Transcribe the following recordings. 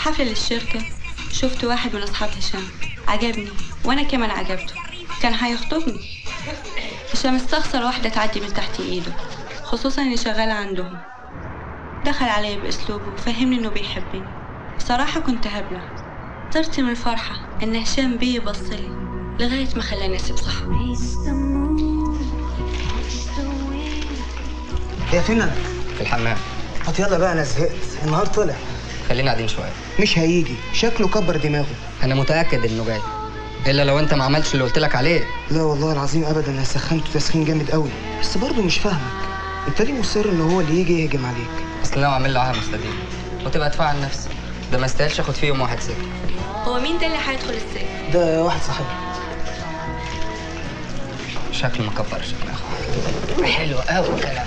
حفل الشركة شفت واحد من أصحاب هشام عجبني وأنا كمان عجبته كان هيخطبني هشام استخسر واحدة تعدي من تحت إيده خصوصا إني شغالة عندهم دخل عليا بأسلوبه وفهمني إنه بيحبني بصراحة كنت هبلة طرت من الفرحة إن هشام بيه بصلي لغاية ما خلاني أسيب صاحبي هي فين انا؟ في الحمام طب يلا بقى انا زهقت النهار طلع خلينا قاعدين شويه مش هيجي شكله كبر دماغه انا متاكد انه جاي الا لو انت ما عملتش اللي قلت لك عليه لا والله العظيم ابدا انا سخنته تسخين جامد قوي بس برضه مش فاهمك انت ليه مصر ان هو اللي يجي يهجم عليك اصل انا عامل له عهد مستديم وتبقى ادفع عن نفسي ده ما يستاهلش اخد فيه يوم واحد سجن هو مين ده اللي هيدخل السجن؟ ده واحد صاحبي شكله مكبر شكله حلو قوي الكلام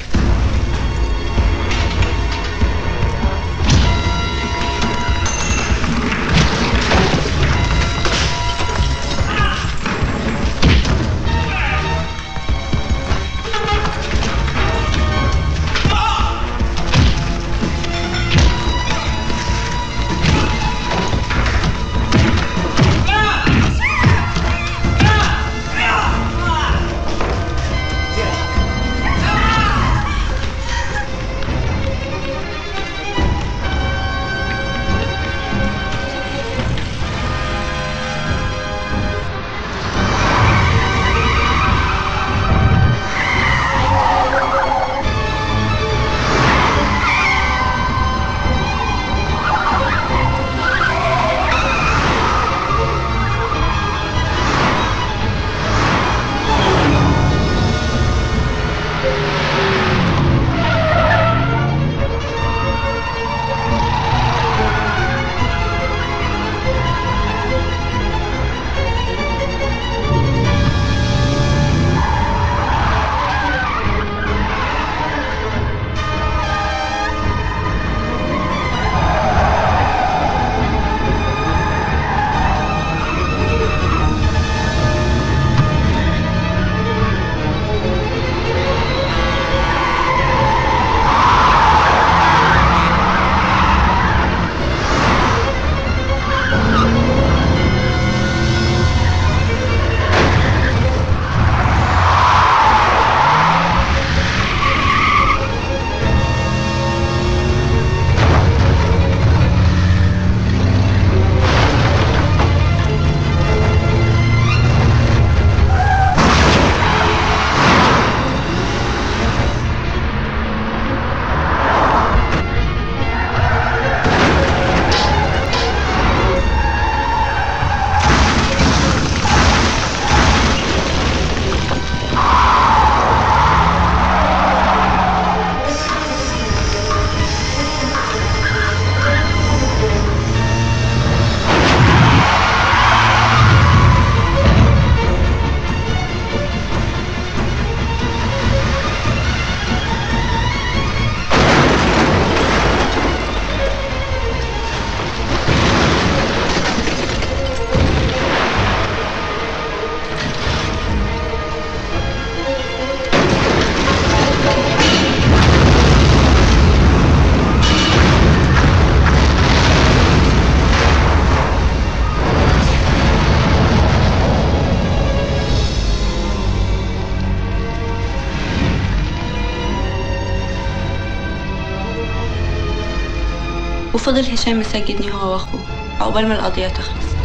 وفضل هشام مسجدني هو واخوه عقبال ما القضية تخلص